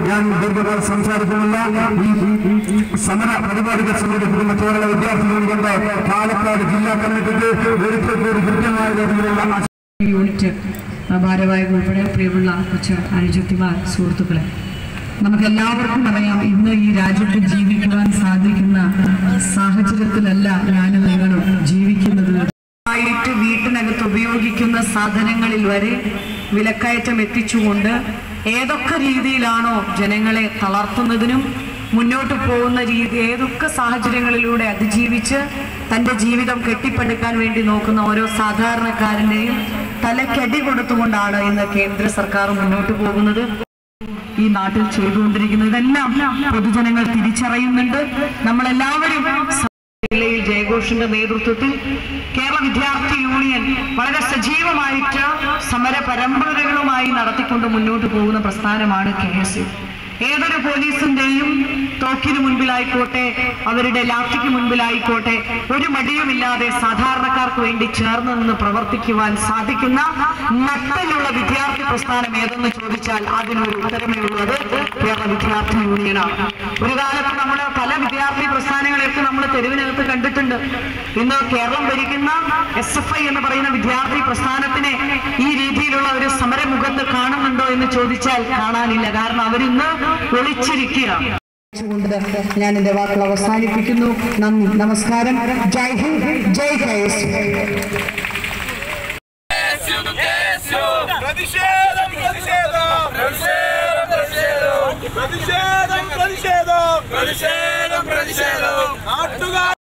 ഞാൻ ദീർഘകാലം സംസാരിക്കുന്നില്ല ഈ ഈ സമര പരിപാടികൾ സംഘടിപ്പിക്കുന്ന കേരള വിദ്യാർത്ഥികൾ കൊണ്ട് പാലക്കാട് ജില്ലാ കമ്മിറ്റിക്ക് ഒരിക്കൽ കൂടി കൃത്യമായ രീതിയിലുള്ള യൂണിറ്റ് ഭാരവാഹികൾ ഉൾപ്പെടെ പ്രിയമുള്ള കൊച്ചു അനുജത്തിമാർ സുഹൃത്തുക്കളെ നമുക്ക് എല്ലാവർക്കും അറിയാം ഇന്ന് ഈ രാജ്യത്ത് ജീവിക്കുവാൻ സാധിക്കുന്ന സാഹചര്യത്തിലല്ല ഞാനും നിങ്ങളും ജീവിക്കുന്നത് ആയിട്ട് വീട്ടിനകത്ത് ഉപയോഗിക്കുന്ന സാധനങ്ങളിൽ വരെ വിലക്കയറ്റം എത്തിച്ചുകൊണ്ട് ഏതൊക്കെ രീതിയിലാണോ ജനങ്ങളെ തളർത്തുന്നതിനും മുന്നോട്ട് പോകുന്ന രീതി ഏതൊക്കെ സാഹചര്യങ്ങളിലൂടെ അതിജീവിച്ച് തൻ്റെ ജീവിതം കെട്ടിപ്പടുക്കാൻ വേണ്ടി നോക്കുന്ന ഓരോ സാധാരണക്കാരൻ്റെയും തലക്കടി കൊടുത്തുകൊണ്ടാണ് ഇന്ന് കേന്ദ്ര സർക്കാർ മുന്നോട്ട് പോകുന്നത് ഈ നാട്ടിൽ ചെയ്തുകൊണ്ടിരിക്കുന്നത് ഇതെല്ലാം പൊതുജനങ്ങൾ തിരിച്ചറിയുന്നുണ്ട് നമ്മളെല്ലാവരും ജില്ലയിൽ ജയഘോഷിന്റെ നേതൃത്വത്തിൽ കേരള വിദ്യാർത്ഥി യൂണിയൻ വളരെ സജീവമായിട്ട് സമര പരമ്പരകളുമായി നടത്തിക്കൊണ്ട് മുന്നോട്ട് പോകുന്ന പ്രസ്ഥാനമാണ് കെ എസ് യു ഏതൊരു പോലീസിന്റെയും തോക്കിന് മുൻപിലായിക്കോട്ടെ അവരുടെ ലാത്തിക്ക് മുൻപിലായിക്കോട്ടെ ഒരു മടിയുമില്ലാതെ സാധാരണക്കാർക്ക് വേണ്ടി ചേർന്ന് നിന്ന് പ്രവർത്തിക്കുവാൻ സാധിക്കുന്ന നട്ടലുള്ള വിദ്യാർത്ഥി പ്രസ്ഥാനം ഏതെന്ന് ചോദിച്ചാൽ അതിനൊരു ഉത്തരമേ ഉള്ളത് കേരള വിദ്യാർത്ഥി യൂണിയനാണ് ഒരു കാലത്ത് നമ്മൾ പല വിദ്യാർത്ഥി പ്രസ്ഥാനങ്ങളെയൊക്കെ നമ്മൾ തെരുവിനകത്ത് കണ്ടിട്ടുണ്ട് ഇന്ന് കേരളം ഭരിക്കുന്ന എസ് എഫ് ഐ എന്ന് പറയുന്ന വിദ്യാർത്ഥി പ്രസ്ഥാനത്തിനെ ഈ രീതിയിലുള്ള ഒരു സമരമുഖത്ത് കാണുന്നുണ്ടോ എന്ന് ചോദിച്ചാൽ കാണാനില്ല കാരണം അവരിന്ന് ഒളിച്ചിരിക്കുകയാണ് ഞാൻ എന്റെ വാക്കുകൾ അവസാനിപ്പിക്കുന്നു നന്ദി നമസ്കാരം ജയ് ഹിന്ദ് ജയ് കെ എസ് പ്രതിഷേധം പ്രതിഷേധം പ്രതിഷേധം പ്രതിഷേധം പ്രതിഷേധം പ്രതിഷേധം പ്രതിഷേധം നാട്ടുകാർ